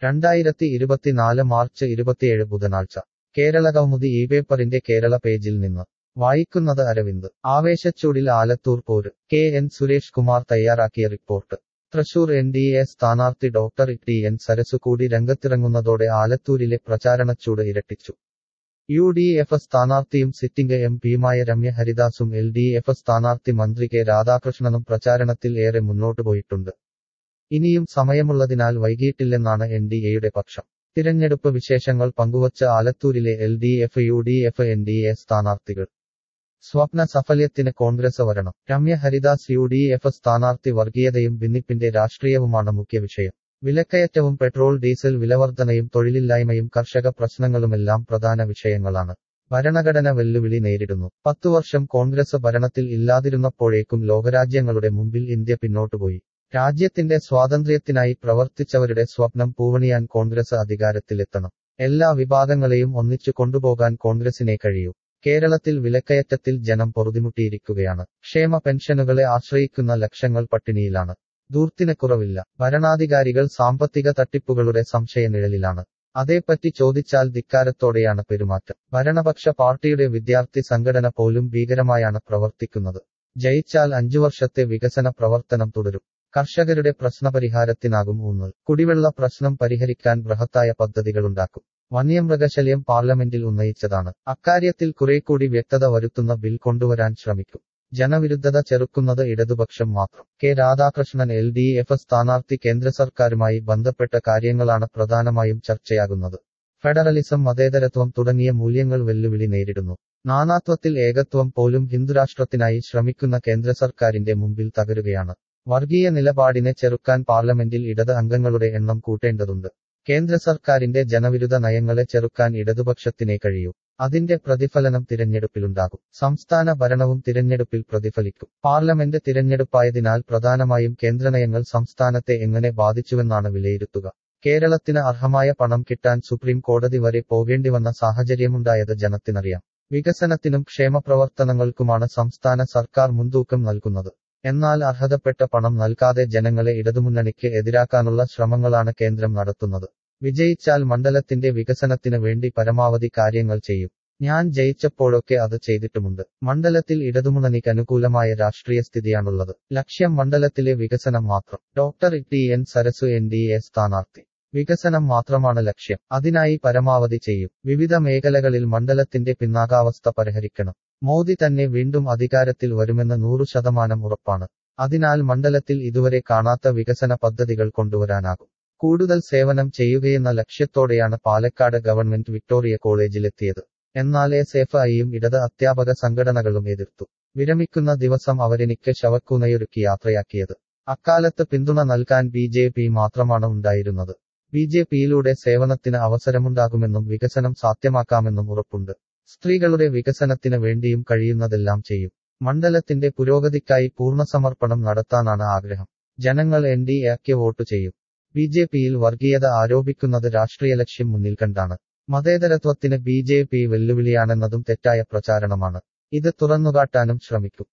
രണ്ടായിരത്തി ഇരുപത്തിനാല് മാർച്ച് ഇരുപത്തിയേഴ് ബുധനാഴ്ച കേരള കൗമുദി ഈ പേപ്പറിന്റെ കേരള പേജിൽ നിന്ന് വായിക്കുന്നത് അരവിന്ദ് ആവേശച്ചൂടിൽ ആലത്തൂർ പോര് കെ എൻ സുരേഷ് കുമാർ തയ്യാറാക്കിയ report Thrissur N D A സ്ഥാനാർത്ഥി ഡോക്ടർ ടി എൻ സരസു കൂടി രംഗത്തിറങ്ങുന്നതോടെ ആലത്തൂരിലെ പ്രചാരണച്ചൂട് ഇരട്ടിച്ചു യു ഡി എഫ് സ്ഥാനാർത്ഥിയും സിറ്റിംഗ് എം പിയുമായ രമ്യ ഹരിദാസും എൽ ഡി എഫ് സ്ഥാനാർത്ഥി മന്ത്രി കെ രാധാകൃഷ്ണനും പ്രചാരണത്തിൽ ഏറെ മുന്നോട്ടു പോയിട്ടുണ്ട് ഇനിയും സമയമുള്ളതിനാൽ വൈകിയിട്ടില്ലെന്നാണ് എൻ ഡി എയുടെ പക്ഷം തിരഞ്ഞെടുപ്പ് വിശേഷങ്ങൾ പങ്കുവച്ച ആലത്തൂരിലെ L D F U D F N D A സ്ഥാനാർത്ഥികൾ സ്വപ്ന സഫല്യത്തിന് കോൺഗ്രസ് വരണം Ramya Haridas U D F സ്ഥാനാർത്ഥി വർഗീയതയും ഭിന്നിപ്പിന്റെ രാഷ്ട്രീയവുമാണ് മുഖ്യ വിഷയം വിലക്കയറ്റവും പെട്രോൾ ഡീസൽ വിലവർധനയും തൊഴിലില്ലായ്മയും കർഷക പ്രശ്നങ്ങളുമെല്ലാം പ്രധാന വിഷയങ്ങളാണ് ഭരണഘടന വെല്ലുവിളി നേരിടുന്നു പത്തു വർഷം കോൺഗ്രസ് ഭരണത്തിൽ ഇല്ലാതിരുന്നപ്പോഴേക്കും ലോകരാജ്യങ്ങളുടെ മുമ്പിൽ ഇന്ത്യ പിന്നോട്ടുപോയി രാജ്യത്തിന്റെ സ്വാതന്ത്ര്യത്തിനായി പ്രവർത്തിച്ചവരുടെ സ്വപ്നം പൂവണിയാൻ കോൺഗ്രസ് അധികാരത്തിലെത്തണം എല്ലാ വിഭാഗങ്ങളെയും ഒന്നിച്ചു കൊണ്ടുപോകാൻ കോൺഗ്രസിനെ കഴിയൂ കേരളത്തിൽ വിലക്കയറ്റത്തിൽ ജനം പൊറുതിമുട്ടിയിരിക്കുകയാണ് ക്ഷേമ പെൻഷനുകളെ ആശ്രയിക്കുന്ന ലക്ഷങ്ങൾ പട്ടിണിയിലാണ് ദൂർത്തിന് കുറവില്ല ഭരണാധികാരികൾ സാമ്പത്തിക തട്ടിപ്പുകളുടെ സംശയനിഴലിലാണ് അതേപ്പറ്റി ചോദിച്ചാൽ ധിക്കാരത്തോടെയാണ് പെരുമാറ്റം ഭരണപക്ഷ പാർട്ടിയുടെ വിദ്യാർത്ഥി സംഘടന പോലും ഭീകരമായാണ് പ്രവർത്തിക്കുന്നത് ജയിച്ചാൽ അഞ്ചു വർഷത്തെ വികസന പ്രവർത്തനം തുടരും കർഷകരുടെ പ്രശ്നപരിഹാരത്തിനാകും ഊന്നൽ കുടിവെള്ള പ്രശ്നം പരിഹരിക്കാൻ ബൃഹത്തായ പദ്ധതികളുണ്ടാക്കും വന്യമൃഗശല്യം പാർലമെന്റിൽ ഉന്നയിച്ചതാണ് അക്കാര്യത്തിൽ കുറേക്കൂടി വ്യക്തത വരുത്തുന്ന ബിൽ കൊണ്ടുവരാൻ ശ്രമിക്കും ജനവിരുദ്ധത ചെറുക്കുന്നത് ഇടതുപക്ഷം മാത്രം K Radhakrishnan L D F സ്ഥാനാർത്ഥി കേന്ദ്ര സർക്കാരുമായി ബന്ധപ്പെട്ട കാര്യങ്ങളാണ് പ്രധാനമായും ചർച്ചയാകുന്നത് ഫെഡറലിസം മതേതരത്വം തുടങ്ങിയ മൂല്യങ്ങൾ വെല്ലുവിളി നേരിടുന്നു നാനാത്വത്തിൽ ഏകത്വം പോലും ഹിന്ദുരാഷ്ട്രത്തിനായി ശ്രമിക്കുന്ന കേന്ദ്ര സർക്കാരിന്റെ മുമ്പിൽ തകരുകയാണ് വർഗീയ നിലപാടിനെ ചെറുക്കാൻ പാർലമെന്റിൽ ഇടത് അംഗങ്ങളുടെ എണ്ണം കൂട്ടേണ്ടതുണ്ട് കേന്ദ്ര സർക്കാരിന്റെ ജനവിരുദ്ധ നയങ്ങളെ ചെറുക്കാൻ ഇടതുപക്ഷത്തിനെ കഴിയൂ അതിന്റെ പ്രതിഫലനം തിരഞ്ഞെടുപ്പിലുണ്ടാകും സംസ്ഥാന ഭരണവും തിരഞ്ഞെടുപ്പിൽ പ്രതിഫലിക്കും പാർലമെന്റ് തിരഞ്ഞെടുപ്പായതിനാൽ പ്രധാനമായും കേന്ദ്രനയങ്ങൾ സംസ്ഥാനത്തെ എങ്ങനെ ബാധിച്ചുവെന്നാണ് വിലയിരുത്തുക കേരളത്തിന് അർഹമായ പണം കിട്ടാൻ സുപ്രീം കോടതി വരെ പോകേണ്ടിവന്ന സാഹചര്യമുണ്ടായത് ജനത്തിനറിയാം വികസനത്തിനും ക്ഷേമപ്രവർത്തനങ്ങൾക്കുമാണ് സംസ്ഥാന സർക്കാർ മുൻതൂക്കം നൽകുന്നത് എന്നാൽ അർഹതപ്പെട്ട പണം നൽകാതെ ജനങ്ങളെ ഇടതുമുന്നണിക്ക് എതിരാക്കാനുള്ള ശ്രമങ്ങളാണ് കേന്ദ്രം നടത്തുന്നത് വിജയിച്ചാൽ മണ്ഡലത്തിന്റെ വികസനത്തിന് വേണ്ടി പരമാവധി കാര്യങ്ങൾ ചെയ്യും ഞാൻ ജയിച്ചപ്പോഴൊക്കെ അത് ചെയ്തിട്ടുമുണ്ട് മണ്ഡലത്തിൽ ഇടതുമുന്നണിക്ക് അനുകൂലമായ രാഷ്ട്രീയ സ്ഥിതിയാണുള്ളത് ലക്ഷ്യം മണ്ഡലത്തിലെ വികസനം മാത്രം doctor T N Sarasu N D A സ്ഥാനാർത്ഥി വികസനം മാത്രമാണ് ലക്ഷ്യം അതിനായി പരമാവധി ചെയ്യും വിവിധ മേഖലകളിൽ മണ്ഡലത്തിന്റെ പിന്നാകാവസ്ഥ പരിഹരിക്കണം മോദി തന്നെ വീണ്ടും അധികാരത്തിൽ വരുമെന്ന് നൂറു ശതമാനം ഉറപ്പാണ് അതിനാൽ മണ്ഡലത്തിൽ ഇതുവരെ കാണാത്ത വികസന പദ്ധതികൾ കൊണ്ടുവരാനാകും കൂടുതൽ സേവനം ചെയ്യുകയെന്ന ലക്ഷ്യത്തോടെയാണ് പാലക്കാട് ഗവൺമെന്റ് വിക്ടോറിയ കോളേജിലെത്തിയത് എന്നാൽ എസ് എഫ് ഐയും ഇടത് അധ്യാപക സംഘടനകളും എതിർത്തു വിരമിക്കുന്ന ദിവസം അവരെനിക്ക് ശവക്കൂനയൊരുക്കി യാത്രയാക്കിയത് അക്കാലത്ത് പിന്തുണ നൽകാൻ ബി ജെ പി മാത്രമാണ് ഉണ്ടായിരുന്നത് ബി ജെ പിയിലൂടെ സേവനത്തിന് അവസരമുണ്ടാകുമെന്നും വികസനം സാധ്യമാക്കാമെന്നും ഉറപ്പുണ്ട് സ്ത്രീകളുടെ വികസനത്തിന് വേണ്ടിയും കഴിയുന്നതെല്ലാം ചെയ്യും മണ്ഡലത്തിന്റെ പുരോഗതിക്കായി പൂർണ്ണസമർപ്പണം നടത്താനാണ് ആഗ്രഹം ജനങ്ങൾ എൻ ഡി എക്ക് വോട്ട് ചെയ്യും ബി ജെ പിയിൽ വർഗീയത ആരോപിക്കുന്നത് രാഷ്ട്രീയ ലക്ഷ്യം മുന്നിൽ കണ്ടാണ് മതേതരത്വത്തിന് ബി ജെ പി വെല്ലുവിളിയാണെന്നതും തെറ്റായ പ്രചാരണമാണ് ഇത് തുറന്നുകാട്ടാനും ശ്രമിക്കും